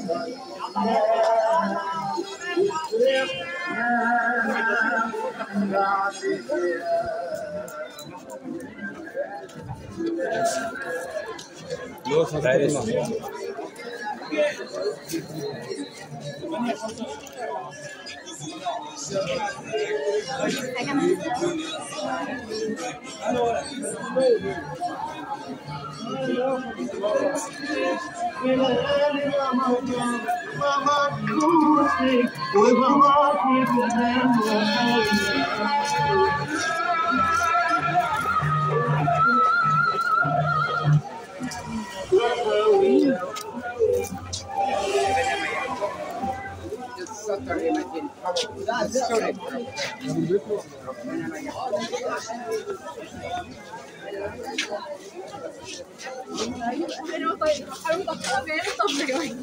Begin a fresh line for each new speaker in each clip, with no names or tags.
Pero estoy, a ver, esto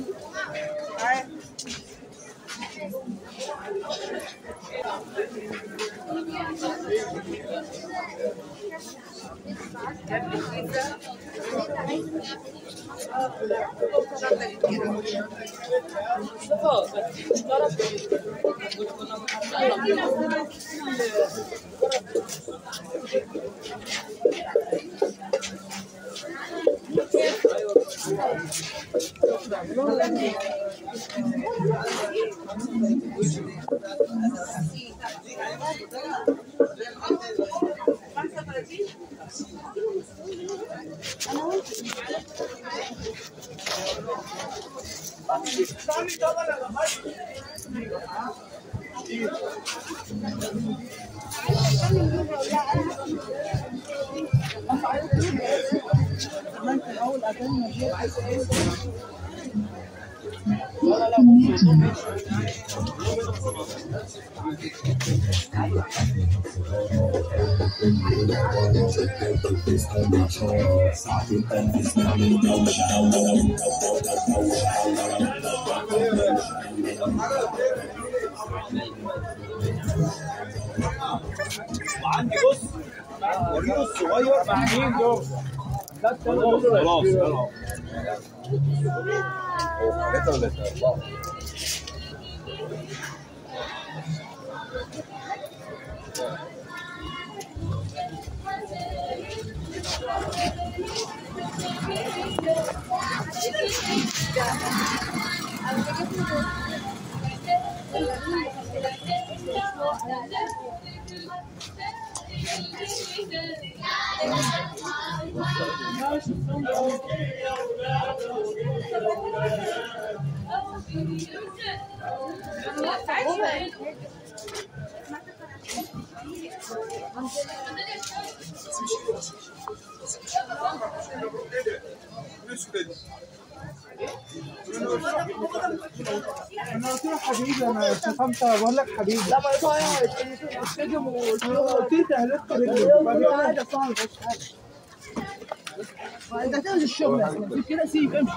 وعندي بص ورينه الصغير مع مين دول خلاص خلاص خلاص
انا قلت له حبيبي انا شفت بقول لك حبيبي لا ما يطلع السجن قلت لي تهلكت رجلي بعد كده صعب انت هتنزل الشغل يا أخي. كده سيب امشي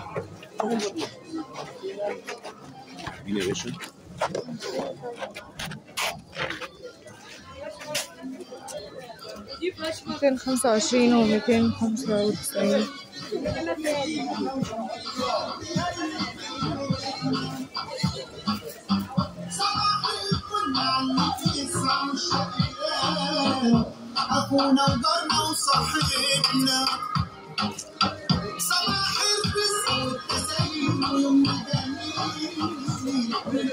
مين يا باشا؟
225 و 295
أخونا وجارنا وصاحبنا صباح الرزق والتسليم ويومنا جميل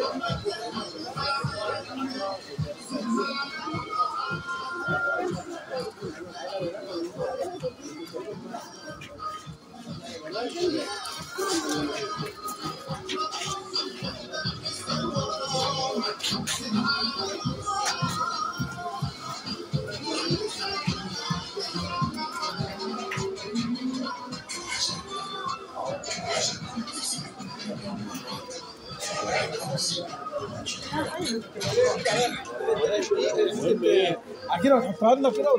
عجينه وتحطها لنا كده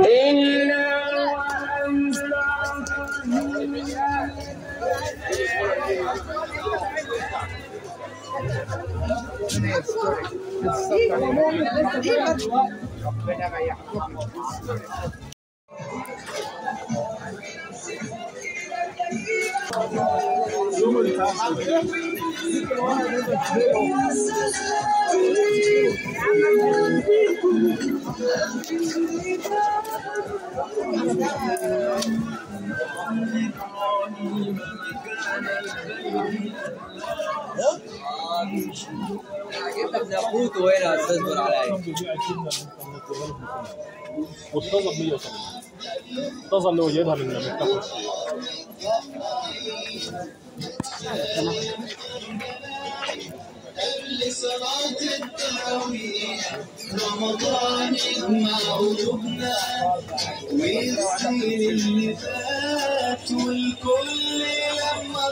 إلا وأنت جبت ابن اخوته هنا تصبر عليا
والطازه ب 180 الطازه اللي هو جايبها من من الكفر
لصلاة التراويح رمضان مع قلوبنا ويغسل اللي فات والكل لما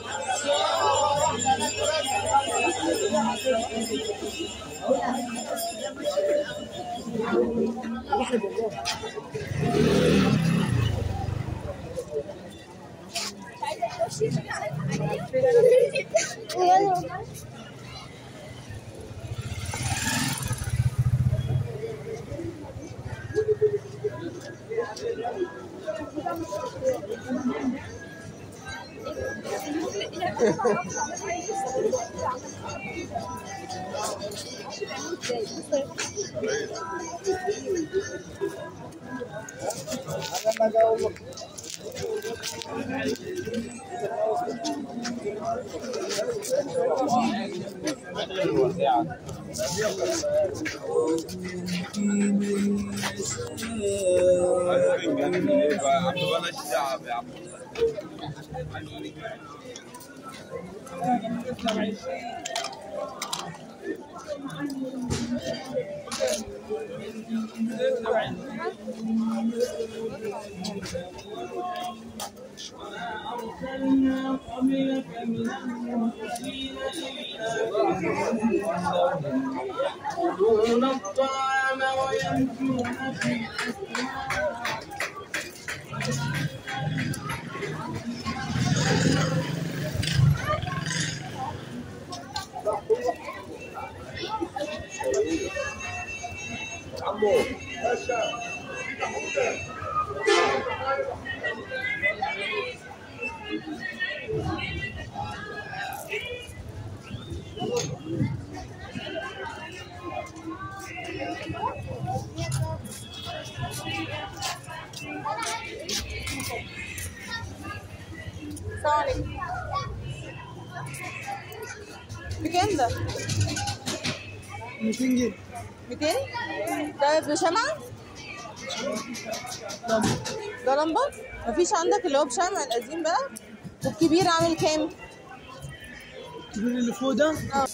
يأكلون الطعام ويمشون في
السلام عليكم بكام ده؟
200 جنيه
200 ده بشمعة؟ ده لمبة؟ مفيش عندك اللي هو بشمع القديم بقى؟ والكبير عامل كام؟
الكبير اللي فوق ده
اه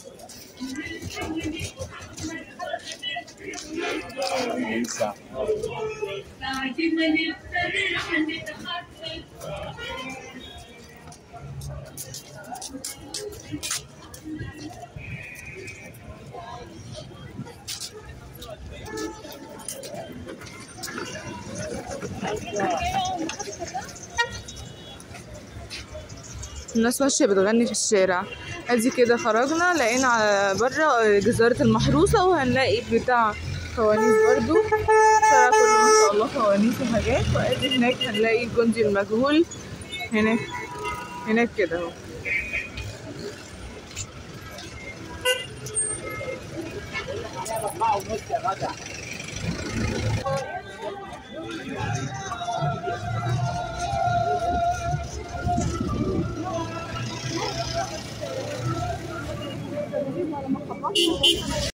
الناس ماشية بتغني في الشارع ادي كده خرجنا لقينا على بره جزارة المحروسة وهنلاقي بتاع فوانيس برضو الشارع كله ما شاء الله فوانيس وحاجات وادي هناك هنلاقي الجندي المجهول هناك هناك كده اهو